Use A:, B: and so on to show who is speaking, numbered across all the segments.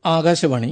A: ആകാശവാണി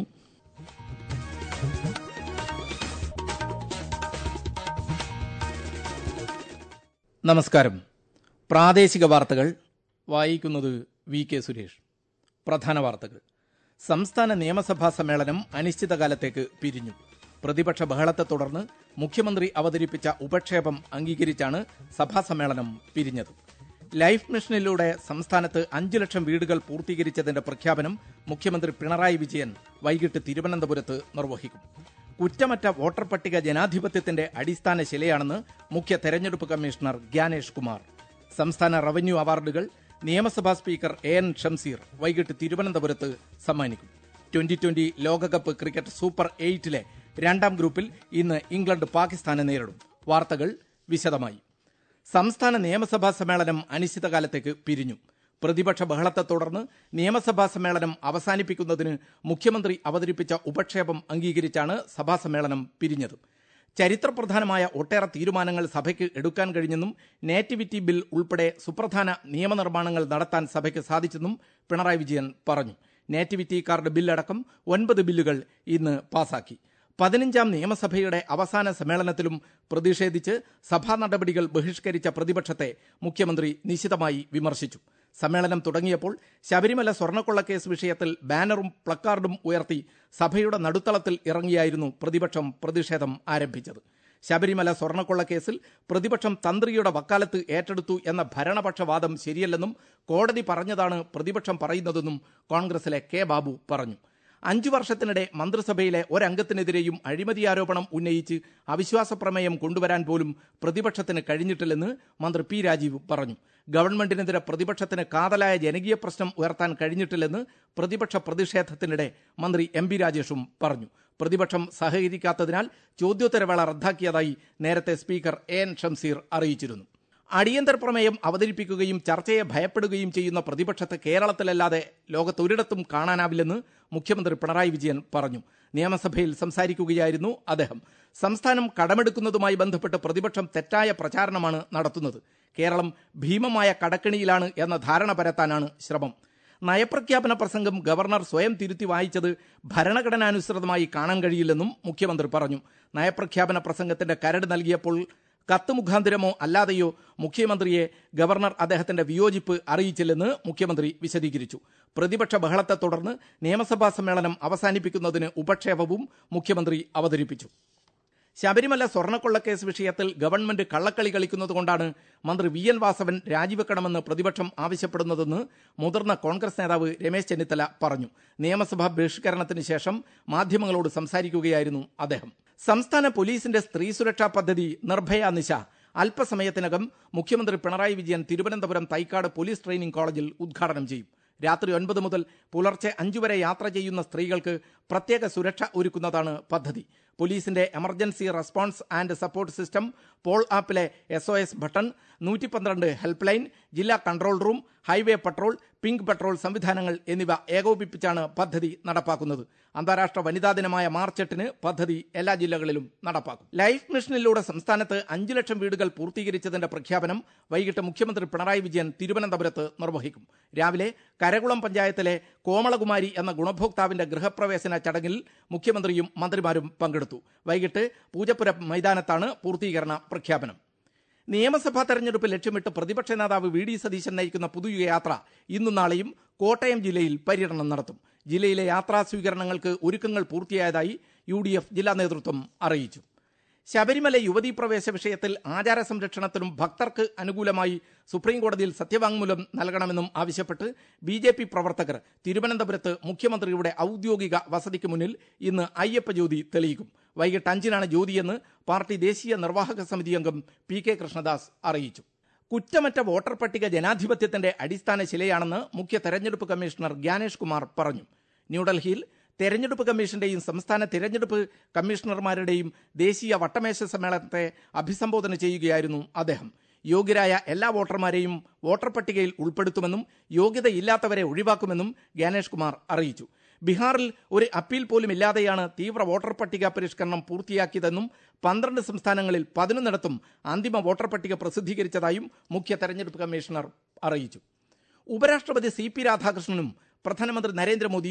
A: നമസ്കാരം പ്രാദേശിക വാർത്തകൾ വായിക്കുന്നത് വി കെ സുരേഷ് പ്രധാന വാർത്തകൾ സംസ്ഥാന നിയമസഭാ സമ്മേളനം അനിശ്ചിതകാലത്തേക്ക് പിരിഞ്ഞു പ്രതിപക്ഷ ബഹളത്തെ തുടർന്ന് മുഖ്യമന്ത്രി അവതരിപ്പിച്ച ഉപക്ഷേപം അംഗീകരിച്ചാണ് സഭാ സമ്മേളനം പിരിഞ്ഞത് ലൈഫ് മിഷനിലൂടെ സംസ്ഥാനത്ത് അഞ്ചു ലക്ഷം വീടുകൾ പൂർത്തീകരിച്ചതിന്റെ പ്രഖ്യാപനം മുഖ്യമന്ത്രി പിണറായി വിജയൻ വൈകിട്ട് തിരുവനന്തപുരത്ത് നിർവഹിക്കും കുറ്റമറ്റ വോട്ടർ പട്ടിക ജനാധിപത്യത്തിന്റെ അടിസ്ഥാന ശിലയാണെന്ന് മുഖ്യ തെരഞ്ഞെടുപ്പ് കമ്മീഷണർ ഗ്യാനേഷ് കുമാർ സംസ്ഥാന റവന്യൂ അവാർഡുകൾ നിയമസഭാ സ്പീക്കർ എ എൻ ഷംസീർ വൈകിട്ട് തിരുവനന്തപുരത്ത് സമ്മാനിക്കും ട്വന്റി ട്വന്റി ലോകകപ്പ് ക്രിക്കറ്റ് സൂപ്പർ എയ്റ്റിലെ രണ്ടാം ഗ്രൂപ്പിൽ ഇന്ന് ഇംഗ്ലണ്ട് പാകിസ്ഥാനെ നേരിടും വാർത്തകൾ വിശദമായി സംസ്ഥാന നിയമസഭാ സമ്മേളനം അനിശ്ചിതകാലത്തേക്ക് പിരിഞ്ഞു പ്രതിപക്ഷ ബഹളത്തെ തുടർന്ന് നിയമസഭാ സമ്മേളനം അവസാനിപ്പിക്കുന്നതിന് മുഖ്യമന്ത്രി അവതരിപ്പിച്ച ഉപക്ഷേപം അംഗീകരിച്ചാണ് സഭാ സമ്മേളനം പിരിഞ്ഞത് ചരിത്രപ്രധാനമായ ഒട്ടേറെ തീരുമാനങ്ങൾ സഭയ്ക്ക് എടുക്കാൻ കഴിഞ്ഞെന്നും നേറ്റിവിറ്റി ബിൽ ഉൾപ്പെടെ സുപ്രധാന നിയമനിർമ്മാണങ്ങൾ നടത്താൻ സഭയ്ക്ക് സാധിച്ചെന്നും പിണറായി വിജയൻ പറഞ്ഞു നേറ്റിവിറ്റി കാർഡ് ബില്ലടക്കം ഒൻപത് ബില്ലുകൾ ഇന്ന് പാസാക്കി പതിനഞ്ചാം നിയമസഭയുടെ അവസാന സമ്മേളനത്തിലും പ്രതിഷേധിച്ച് സഭാ നടപടികൾ ബഹിഷ്കരിച്ച പ്രതിപക്ഷത്തെ മുഖ്യമന്ത്രി നിശിതമായി വിമർശിച്ചു സമ്മേളനം തുടങ്ങിയപ്പോൾ ശബരിമല സ്വർണ്ണക്കൊള്ളക്കേസ് വിഷയത്തിൽ ബാനറും പ്ലക്കാർഡും ഉയർത്തി സഭയുടെ നടുത്തളത്തിൽ ഇറങ്ങിയായിരുന്നു പ്രതിപക്ഷം പ്രതിഷേധം ആരംഭിച്ചത് ശബരിമല സ്വർണ്ണക്കൊള്ളക്കേസിൽ പ്രതിപക്ഷം തന്ത്രിയുടെ വക്കാലത്ത് ഏറ്റെടുത്തു എന്ന ഭരണപക്ഷവാദം ശരിയല്ലെന്നും കോടതി പറഞ്ഞതാണ് പ്രതിപക്ഷം പറയുന്നതെന്നും കോൺഗ്രസിലെ കെ ബാബു പറഞ്ഞു അഞ്ചു വർഷത്തിനിടെ മന്ത്രിസഭയിലെ ഒരംഗത്തിനെതിരെയും അഴിമതി ആരോപണം ഉന്നയിച്ച് അവിശ്വാസ പ്രമേയം കൊണ്ടുവരാൻ പോലും പ്രതിപക്ഷത്തിന് കഴിഞ്ഞിട്ടില്ലെന്ന് മന്ത്രി പി രാജീവ് പറഞ്ഞു ഗവൺമെന്റിനെതിരെ പ്രതിപക്ഷത്തിന് കാതലായ ജനകീയ പ്രശ്നം ഉയർത്താൻ കഴിഞ്ഞിട്ടില്ലെന്ന് പ്രതിപക്ഷ പ്രതിഷേധത്തിനിടെ മന്ത്രി എം പി രാജേഷും പറഞ്ഞു പ്രതിപക്ഷം സഹകരിക്കാത്തതിനാൽ ചോദ്യോത്തരവേള റദ്ദാക്കിയതായി നേരത്തെ സ്പീക്കർ എ എൻ ഷംസീർ അറിയിച്ചിരുന്നു അടിയന്തര പ്രമേയം അവതരിപ്പിക്കുകയും ചർച്ചയെ ഭയപ്പെടുകയും ചെയ്യുന്ന പ്രതിപക്ഷത്ത് കേരളത്തിലല്ലാതെ ലോകത്തൊരിടത്തും കാണാനാവില്ലെന്ന് മുഖ്യമന്ത്രി പിണറായി വിജയൻ പറഞ്ഞു നിയമസഭയിൽ സംസാരിക്കുകയായിരുന്നു അദ്ദേഹം സംസ്ഥാനം കടമെടുക്കുന്നതുമായി ബന്ധപ്പെട്ട് പ്രതിപക്ഷം തെറ്റായ പ്രചാരണമാണ് നടത്തുന്നത് കേരളം ഭീമമായ കടക്കെണിയിലാണ് എന്ന ധാരണ പരത്താനാണ് ശ്രമം നയപ്രഖ്യാപന പ്രസംഗം ഗവർണർ സ്വയം തിരുത്തി വായിച്ചത് ഭരണഘടനാനുസൃതമായി കാണാൻ കഴിയില്ലെന്നും മുഖ്യമന്ത്രി പറഞ്ഞു നയപ്രഖ്യാപന പ്രസംഗത്തിന്റെ കരട് നൽകിയപ്പോൾ കത്ത് മുഖാന്തിരമോ അല്ലാതെയോ മുഖ്യമന്ത്രിയെ ഗവർണർ അദ്ദേഹത്തിന്റെ വിയോജിപ്പ് അറിയിച്ചില്ലെന്ന് മുഖ്യമന്ത്രി വിശദീകരിച്ചു പ്രതിപക്ഷ ബഹളത്തെ തുടർന്ന് നിയമസഭാ സമ്മേളനം അവസാനിപ്പിക്കുന്നതിന് ഉപക്ഷേപവും മുഖ്യമന്ത്രി അവതരിപ്പിച്ചു ശബരിമല സ്വർണ്ണക്കൊള്ളക്കേസ് വിഷയത്തിൽ ഗവൺമെന്റ് കള്ളക്കളി കളിക്കുന്നതുകൊണ്ടാണ് മന്ത്രി വി എൻ വാസവൻ രാജിവെക്കണമെന്ന് പ്രതിപക്ഷം ആവശ്യപ്പെടുന്നതെന്ന് മുതിർന്ന കോൺഗ്രസ് നേതാവ് രമേശ് ചെന്നിത്തല പറഞ്ഞു നിയമസഭാ ബഹിഷ്കരണത്തിന് ശേഷം മാധ്യമങ്ങളോട് സംസാരിക്കുകയായിരുന്നു അദ്ദേഹം സംസ്ഥാന പോലീസിന്റെ സ്ത്രീ സുരക്ഷാ പദ്ധതി നിർഭയ നിശ അല്പസമയത്തിനകം മുഖ്യമന്ത്രി പിണറായി വിജയൻ തിരുവനന്തപുരം തൈക്കാട് പോലീസ് ട്രെയിനിംഗ് കോളേജിൽ ഉദ്ഘാടനം ചെയ്യും രാത്രി ഒൻപത് മുതൽ പുലർച്ചെ അഞ്ചു വരെ യാത്ര ചെയ്യുന്ന സ്ത്രീകൾക്ക് പ്രത്യേക സുരക്ഷ ഒരുക്കുന്നതാണ് പദ്ധതി പോലീസിന്റെ emergency response and support system Pol ആപ്പിലെ എസ് ഒ എസ് ബട്ടൺ നൂറ്റി പന്ത്രണ്ട് ഹെൽപ്പ് ലൈൻ ജില്ലാ control room highway patrol pink patrol സംവിധാനങ്ങൾ എന്നിവ ഏകോപിപ്പിച്ചാണ് പദ്ധതി നടപ്പാക്കുന്നത് അന്താരാഷ്ട്ര വനിതാ ദിനമായ മാർച്ച് എട്ടിന് പദ്ധതി എല്ലാ ജില്ലകളിലും നടപ്പാക്കും ലൈഫ് മിഷനിലൂടെ സംസ്ഥാനത്ത് അഞ്ചു ലക്ഷം വീടുകൾ പൂർത്തീകരിച്ചതിന്റെ പ്രഖ്യാപനം വൈകിട്ട് മുഖ്യമന്ത്രി പിണറായി വിജയൻ തിരുവനന്തപുരത്ത് നിർവഹിക്കും രാവിലെ കരകുളം പഞ്ചായത്തിലെ കോമളകുമാരി എന്ന ഗുണഭോക്താവിന്റെ ഗൃഹപ്രവേശന ചടങ്ങിൽ മുഖ്യമന്ത്രിയും മന്ത്രിമാരും പങ്കെടുത്തു വൈകിട്ട് പൂജപ്പുര മൈതാനത്താണ് പൂർത്തീകരണ പ്രഖ്യാപനം നിയമസഭാ തെരഞ്ഞെടുപ്പ് ലക്ഷ്യമിട്ട് പ്രതിപക്ഷ നേതാവ് വി ഡി സതീശൻ നയിക്കുന്ന പുതുയുഗയാത്ര ഇന്നും നാളെയും കോട്ടയം ജില്ലയിൽ പര്യടനം നടത്തും ജില്ലയിലെ യാത്രാ സ്വീകരണങ്ങൾക്ക് ഒരുക്കങ്ങൾ പൂർത്തിയായതായി യു ജില്ലാ നേതൃത്വം അറിയിച്ചു ശബരിമല യുവതീ പ്രവേശ വിഷയത്തിൽ ആചാര സംരക്ഷണത്തിനും ഭക്തർക്ക് അനുകൂലമായി സുപ്രീം കോടതിയിൽ സത്യവാങ്മൂലം നൽകണമെന്നും ആവശ്യപ്പെട്ട് ബി ജെ പി പ്രവർത്തകർ തിരുവനന്തപുരത്ത് മുഖ്യമന്ത്രിയുടെ ഔദ്യോഗിക വസതിക്ക് മുന്നിൽ ഇന്ന് അയ്യപ്പ ജ്യോതി തെളിയിക്കും വൈകിട്ട് അഞ്ചിനാണ് ജ്യോതിയെന്ന് പാർട്ടി ദേശീയ നിർവാഹക സമിതി അംഗം പി കെ കൃഷ്ണദാസ് അറിയിച്ചു കുറ്റമറ്റ വോട്ടർ പട്ടിക ജനാധിപത്യത്തിന്റെ അടിസ്ഥാന ശിലയാണെന്ന് മുഖ്യ തെരഞ്ഞെടുപ്പ് കമ്മീഷണർ ഗ്യാനേഷ് കുമാർ പറഞ്ഞു ന്യൂഡൽഹിയിൽ തെരഞ്ഞെടുപ്പ് കമ്മീഷന്റെയും സംസ്ഥാന തെരഞ്ഞെടുപ്പ് കമ്മീഷണർമാരുടെയും ദേശീയ വട്ടമേശ സമ്മേളനത്തെ അഭിസംബോധന ചെയ്യുകയായിരുന്നു അദ്ദേഹം യോഗ്യരായ എല്ലാ വോട്ടർമാരെയും വോട്ടർ പട്ടികയിൽ ഉൾപ്പെടുത്തുമെന്നും യോഗ്യതയില്ലാത്തവരെ ഒഴിവാക്കുമെന്നും ഗ്യാനേഷ് കുമാർ അറിയിച്ചു ബീഹാറിൽ ഒരു അപ്പീൽ പോലും ഇല്ലാതെയാണ് തീവ്ര വോട്ടർ പട്ടിക പരിഷ്കരണം പൂർത്തിയാക്കിയതെന്നും പന്ത്രണ്ട് സംസ്ഥാനങ്ങളിൽ പതിനൊന്നിടത്തും അന്തിമ വോട്ടർ പട്ടിക പ്രസിദ്ധീകരിച്ചതായും മുഖ്യ തെരഞ്ഞെടുപ്പ് കമ്മീഷണർ അറിയിച്ചു ഉപരാഷ്ട്രപതി സി പി രാധാകൃഷ്ണനും പ്രധാനമന്ത്രി നരേന്ദ്രമോദിയും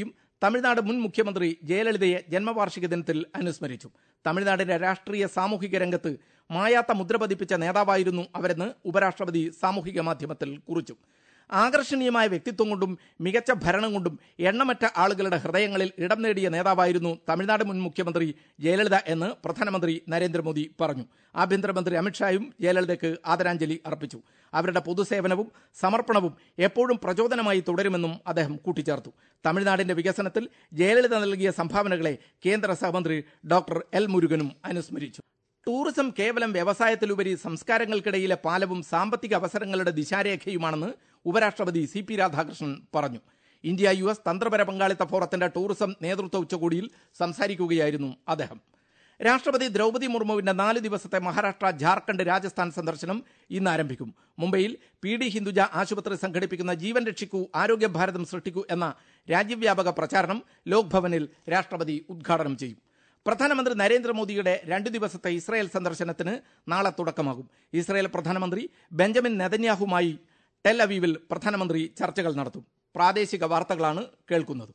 A: തമിഴ്നാട് മുൻ മുഖ്യമന്ത്രി ജയലളിതയെ ജന്മവാർഷിക ദിനത്തിൽ അനുസ്മരിച്ചു തമിഴ്നാടിന്റെ രാഷ്ട്രീയ സാമൂഹിക രംഗത്ത് മായാത്ത മുദ്ര പതിപ്പിച്ച നേതാവായിരുന്നു അവരെന്ന് ഉപരാഷ്ട്രപതി സാമൂഹിക മാധ്യമത്തിൽ കുറിച്ചു ആകർഷണീയമായ വ്യക്തിത്വം കൊണ്ടും മികച്ച ഭരണം കൊണ്ടും എണ്ണമറ്റ ആളുകളുടെ ഹൃദയങ്ങളിൽ ഇടം നേടിയ നേതാവായിരുന്നു തമിഴ്നാട് മുൻ മുഖ്യമന്ത്രി ജയലളിത എന്ന് പ്രധാനമന്ത്രി നരേന്ദ്രമോദി പറഞ്ഞു ആഭ്യന്തരമന്ത്രി അമിത്ഷായും ജയലളിതയ്ക്ക് ആദരാഞ്ജലി അർപ്പിച്ചു അവരുടെ പൊതുസേവനവും സമർപ്പണവും എപ്പോഴും പ്രചോദനമായി തുടരുമെന്നും അദ്ദേഹം കൂട്ടിച്ചേർത്തു തമിഴ്നാടിന്റെ വികസനത്തിൽ ജയലളിത നൽകിയ സംഭാവനകളെ കേന്ദ്ര സഹമന്ത്രി ഡോക്ടർ എൽ മുരുകനും അനുസ്മരിച്ചു ടൂറിസം കേവലം വ്യവസായത്തിലുപരി സംസ്കാരങ്ങൾക്കിടയിലെ പാലവും സാമ്പത്തിക അവസരങ്ങളുടെ ദിശാരേഖയുമാണെന്ന് ഉപരാഷ്ട്രപതി സി പി രാധാകൃഷ്ണൻ പറഞ്ഞു ഇന്ത്യ യു എസ് തന്ത്രപര പങ്കാളിത്ത ഫോറത്തിന്റെ ടൂറിസം നേതൃത്വ ഉച്ചകോടിയിൽ സംസാരിക്കുകയായിരുന്നു അദ്ദേഹം രാഷ്ട്രപതി ദ്രൗപദി മുർമുവിന്റെ നാല് ദിവസത്തെ മഹാരാഷ്ട്ര ജാർഖണ്ഡ് രാജസ്ഥാൻ സന്ദർശനം ഇന്ന് ആരംഭിക്കും മുംബൈയിൽ പി ഡി ഹിന്ദുജ ആശുപത്രി സംഘടിപ്പിക്കുന്ന ജീവൻ രക്ഷിക്കൂ ആരോഗ്യ ഭാരതം സൃഷ്ടിക്കൂ എന്ന രാജ്യവ്യാപക പ്രചാരണം ലോക്ഭവനിൽ രാഷ്ട്രപതി ഉദ്ഘാടനം ചെയ്യും പ്രധാനമന്ത്രി നരേന്ദ്രമോദിയുടെ രണ്ടു ദിവസത്തെ ഇസ്രായേൽ സന്ദർശനത്തിന് നാളെ തുടക്കമാകും ഇസ്രായേൽ പ്രധാനമന്ത്രി ബെഞ്ചമിൻ നെതന്യാഹുമായി ടെൽ അവീവിൽ പ്രധാനമന്ത്രി ചർച്ചകൾ നടത്തും പ്രാദേശിക വാർത്തകളാണ് കേൾക്കുന്നത്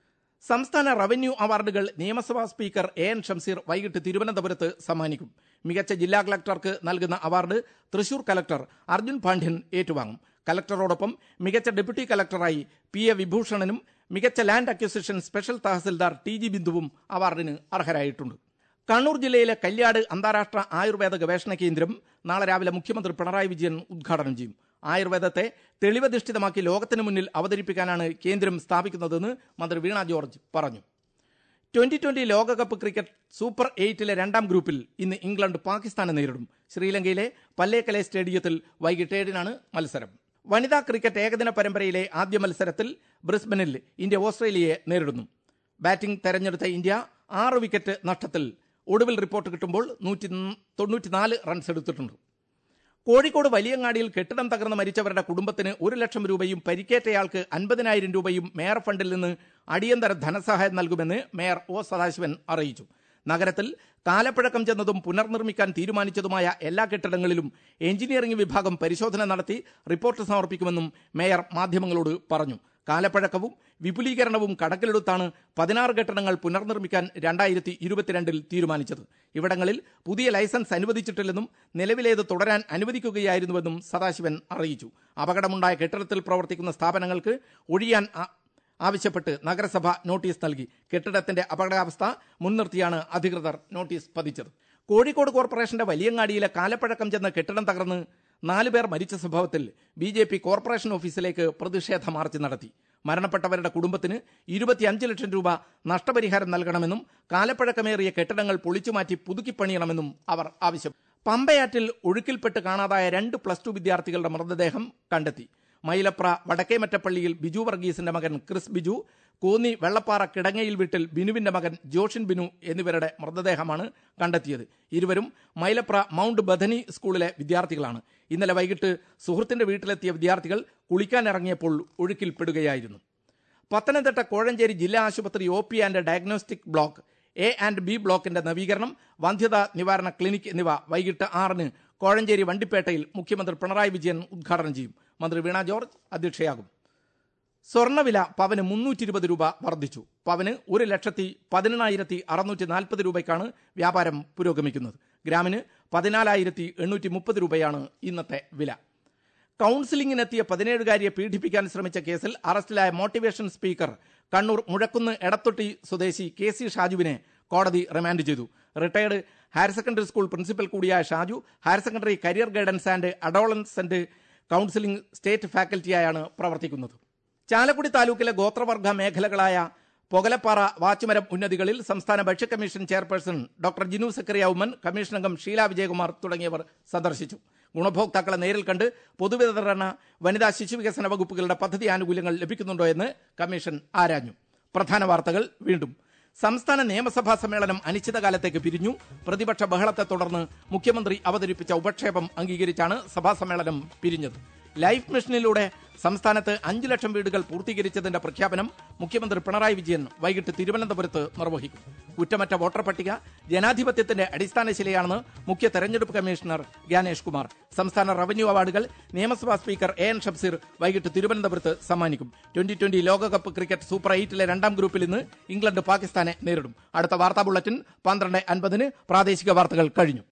A: സംസ്ഥാന റവന്യൂ അവാർഡുകൾ നിയമസഭാ സ്പീക്കർ എ എൻ ഷംസീർ വൈകിട്ട് തിരുവനന്തപുരത്ത് സമ്മാനിക്കും മികച്ച ജില്ലാ കളക്ടർക്ക് നൽകുന്ന അവാർഡ് തൃശൂർ കലക്ടർ അർജുൻ പാണ്ഡ്യൻ ഏറ്റുവാങ്ങും കലക്ടറോടൊപ്പം മികച്ച ഡെപ്യൂട്ടി കലക്ടറായി പി എ വിഭൂഷണനും മികച്ച land acquisition special tahsildar T G ബിന്ദുവും അവാർഡിന് അർഹരായിട്ടുണ്ട് കണ്ണൂർ ജില്ലയിലെ കല്യാട് അന്താരാഷ്ട്ര ആയുർവേദ ഗവേഷണ കേന്ദ്രം നാളെ രാവിലെ മുഖ്യമന്ത്രി പിണറായി വിജയൻ ഉദ്ഘാടനം ചെയ്യും ആയുർവേദത്തെ തെളിവധിഷ്ഠിതമാക്കി ലോകത്തിന് മുന്നിൽ അവതരിപ്പിക്കാനാണ് കേന്ദ്രം സ്ഥാപിക്കുന്നതെന്ന് മന്ത്രി വീണ ജോർജ് പറഞ്ഞു ട്വന്റി ട്വന്റി ലോകകപ്പ് ക്രിക്കറ്റ് സൂപ്പർ എയ്റ്റിലെ രണ്ടാം ഗ്രൂപ്പിൽ ഇന്ന് ഇംഗ്ലണ്ട് പാകിസ്ഥാനെ നേരിടും ശ്രീലങ്കയിലെ പല്ലേക്കലെ സ്റ്റേഡിയത്തിൽ വൈകിട്ട് ഏഴിനാണ് മത്സരം വനിതാ ക്രിക്കറ്റ് ഏകദിന പരമ്പരയിലെ ആദ്യ മത്സരത്തിൽ ബ്രിസ്ബനിൽ ഇന്ത്യ ഓസ്ട്രേലിയയെ നേരിടുന്നു ബാറ്റിംഗ് തെരഞ്ഞെടുത്ത ഇന്ത്യ ആറ് വിക്കറ്റ് നഷ്ടത്തിൽ ഒടുവിൽ റിപ്പോർട്ട് കിട്ടുമ്പോൾ നൂറ്റി തൊണ്ണൂറ്റിനാല് റൺസ് എടുത്തിട്ടുണ്ട് കോഴിക്കോട് വലിയങ്ങാടിയിൽ കെട്ടിടം തകർന്ന് മരിച്ചവരുടെ കുടുംബത്തിന് ഒരു ലക്ഷം രൂപയും പരിക്കേറ്റയാൾക്ക് അൻപതിനായിരം രൂപയും മേയർ ഫണ്ടിൽ നിന്ന് അടിയന്തര ധനസഹായം നൽകുമെന്ന് മേയർ ഒ സദാശിവൻ അറിയിച്ചു നഗരത്തിൽ കാലപ്പഴക്കം ചെന്നതും പുനർനിർമ്മിക്കാൻ തീരുമാനിച്ചതുമായ എല്ലാ കെട്ടിടങ്ങളിലും എഞ്ചിനീയറിംഗ് വിഭാഗം പരിശോധന നടത്തി റിപ്പോർട്ട് സമർപ്പിക്കുമെന്നും മേയർ മാധ്യമങ്ങളോട് പറഞ്ഞു കാലപ്പഴക്കവും വിപുലീകരണവും കണക്കിലെടുത്താണ് പതിനാറ് കെട്ടിടങ്ങൾ പുനർനിർമ്മിക്കാൻ രണ്ടായിരത്തി ഇരുപത്തിരണ്ടിൽ തീരുമാനിച്ചത് ഇവിടങ്ങളിൽ പുതിയ ലൈസൻസ് അനുവദിച്ചിട്ടില്ലെന്നും നിലവിലേത് തുടരാൻ അനുവദിക്കുകയായിരുന്നുവെന്നും സദാശിവൻ അറിയിച്ചു അപകടമുണ്ടായ കെട്ടിടത്തിൽ പ്രവർത്തിക്കുന്ന സ്ഥാപനങ്ങൾക്ക് ഒഴിയാൻ ആവശ്യപ്പെട്ട് നഗരസഭ നോട്ടീസ് നൽകി കെട്ടിടത്തിന്റെ അപകടാവസ്ഥ മുൻനിർത്തിയാണ് അധികൃതർ നോട്ടീസ് പതിച്ചത് കോഴിക്കോട് കോർപ്പറേഷന്റെ വലിയങ്ങാടിയിലെ കാലപ്പഴക്കം ചെന്ന കെട്ടിടം തകർന്ന് നാലുപേർ മരിച്ച സംഭവത്തിൽ ബി ജെ പി കോർപ്പറേഷൻ ഓഫീസിലേക്ക് പ്രതിഷേധ മാർച്ച് നടത്തി മരണപ്പെട്ടവരുടെ കുടുംബത്തിന് ഇരുപത്തിയഞ്ച് ലക്ഷം രൂപ നഷ്ടപരിഹാരം നൽകണമെന്നും കാലപ്പഴക്കമേറിയ കെട്ടിടങ്ങൾ പൊളിച്ചുമാറ്റി പുതുക്കിപ്പണിയണമെന്നും അവർ ആവശ്യപ്പെട്ടു പമ്പയാറ്റിൽ ഒഴുക്കിൽപ്പെട്ട് കാണാതായ രണ്ട് പ്ലസ് ടു വിദ്യാർത്ഥികളുടെ മൃതദേഹം കണ്ടെത്തി മൈലപ്ര വടക്കേമറ്റപ്പള്ളിയിൽ ബിജു വർഗീസിന്റെ മകൻ ക്രിസ് ബിജു കോന്നി വെള്ളപ്പാറ കിടങ്ങയിൽ വീട്ടിൽ ബിനുവിന്റെ മകൻ ജോഷിൻ ബിനു എന്നിവരുടെ മൃതദേഹമാണ് കണ്ടെത്തിയത് ഇരുവരും മൈലപ്ര മൗണ്ട് ബഥനി സ്കൂളിലെ വിദ്യാർത്ഥികളാണ് ഇന്നലെ വൈകിട്ട് സുഹൃത്തിന്റെ വീട്ടിലെത്തിയ വിദ്യാർത്ഥികൾ കുളിക്കാനിറങ്ങിയപ്പോൾ ഒഴുക്കിൽപ്പെടുകയായിരുന്നു പത്തനംതിട്ട കോഴഞ്ചേരി ജില്ലാ ആശുപത്രി O P and diagnostic block A and B ബ്ലോക്കിന്റെ നവീകരണം വന്ധ്യത നിവാരണ ക്ലിനിക് എന്നിവ വൈകിട്ട് ആറിന് കോഴഞ്ചേരി വണ്ടിപ്പേട്ടയിൽ മുഖ്യമന്ത്രി പിണറായി വിജയൻ ഉദ്ഘാടനം ചെയ്യും മന്ത്രി വീണ ജോർജ് അധ്യക്ഷയാകും സ്വർണ്ണവില പവന് മുന്നൂറ്റി ഇരുപത് രൂപ വർദ്ധിച്ചു പവന് ഒരു ലക്ഷത്തി പതിനെണ്ണായിരത്തി അറുന്നൂറ്റി നാൽപ്പത് രൂപയ്ക്കാണ് വ്യാപാരം പുരോഗമിക്കുന്നത് ഗ്രാമിന് പതിനാലായിരത്തി എണ്ണൂറ്റി മുപ്പത് രൂപയാണ് ഇന്നത്തെ വില കൌൺസിലിംഗിനെത്തിയ പതിനേഴുകാരിയെ പീഡിപ്പിക്കാൻ ശ്രമിച്ച കേസിൽ അറസ്റ്റിലായ മോട്ടിവേഷൻ സ്പീക്കർ കണ്ണൂർ മുഴക്കുന്ന് എടത്തൊട്ടി സ്വദേശി കെ സി ഷാജുവിനെ കോടതി റിമാൻഡ് ചെയ്തു retired higher secondary school principal കൂടിയായ Shaju higher secondary career guidance and adolescent counselling state ഫാക്കൽറ്റിയായാണ് പ്രവർത്തിക്കുന്നത് ചാലക്കുടി താലൂക്കിലെ ഗോത്രവർഗ മേഖലകളായ പൊകലപ്പാറ വാച്ചുമരം ഉന്നതികളിൽ സംസ്ഥാന ഭക്ഷ്യ commission chairperson doctor Jinu Zacharia Oommen commission അംഗം ഷീല വിജയകുമാർ തുടങ്ങിയവർ സന്ദർശിച്ചു ഗുണഭോക്താക്കളെ നേരിൽ കണ്ട് പൊതുവിതരണ വനിതാ ശിശുവികസന വകുപ്പുകളുടെ പദ്ധതി ആനുകൂല്യങ്ങൾ ലഭിക്കുന്നുണ്ടോ എന്ന് കമ്മീഷൻ ആരാഞ്ഞു പ്രധാന വാർത്തകൾ വീണ്ടും സംസ്ഥാന നിയമസഭാ സമ്മേളനം അനിശ്ചിതകാലത്തേക്ക് പിരിഞ്ഞു പ്രതിപക്ഷ ബഹളത്തെ തുടർന്ന് മുഖ്യമന്ത്രി അവതരിപ്പിച്ച ഉപക്ഷേപം അംഗീകരിച്ചാണ് സഭാ സമ്മേളനം പിരിഞ്ഞത് ലൈഫ് മിഷനിലൂടെ സംസ്ഥാനത്ത് അഞ്ചു ലക്ഷം വീടുകൾ പൂർത്തീകരിച്ചതിന്റെ പ്രഖ്യാപനം മുഖ്യമന്ത്രി പിണറായി വിജയൻ വൈകിട്ട് തിരുവനന്തപുരത്ത് നിർവഹിക്കും കുറ്റമറ്റ വോട്ടർ പട്ടിക ജനാധിപത്യത്തിന്റെ അടിസ്ഥാന ശിലയാണെന്ന് മുഖ്യ തെരഞ്ഞെടുപ്പ് കമ്മീഷണർ ഗ്യാനേഷ് കുമാർ സംസ്ഥാന റവന്യൂ അവാർഡുകൾ നിയമസഭാ സ്പീക്കർ എ എൻ ഷംസീർ വൈകിട്ട് തിരുവനന്തപുരത്ത് സമ്മാനിക്കും ട്വന്റി ട്വന്റി ലോകകപ്പ് ക്രിക്കറ്റ് സൂപ്പർ എയ്റ്റിലെ രണ്ടാം ഗ്രൂപ്പിൽ ഇന്ന് ഇംഗ്ലണ്ട് പാകിസ്ഥാനെ നേരിടും അടുത്ത വാർത്താ ബുള്ളറ്റിൻ പന്ത്രണ്ട് അൻപതിന് പ്രാദേശിക വാർത്തകൾ കഴിഞ്ഞു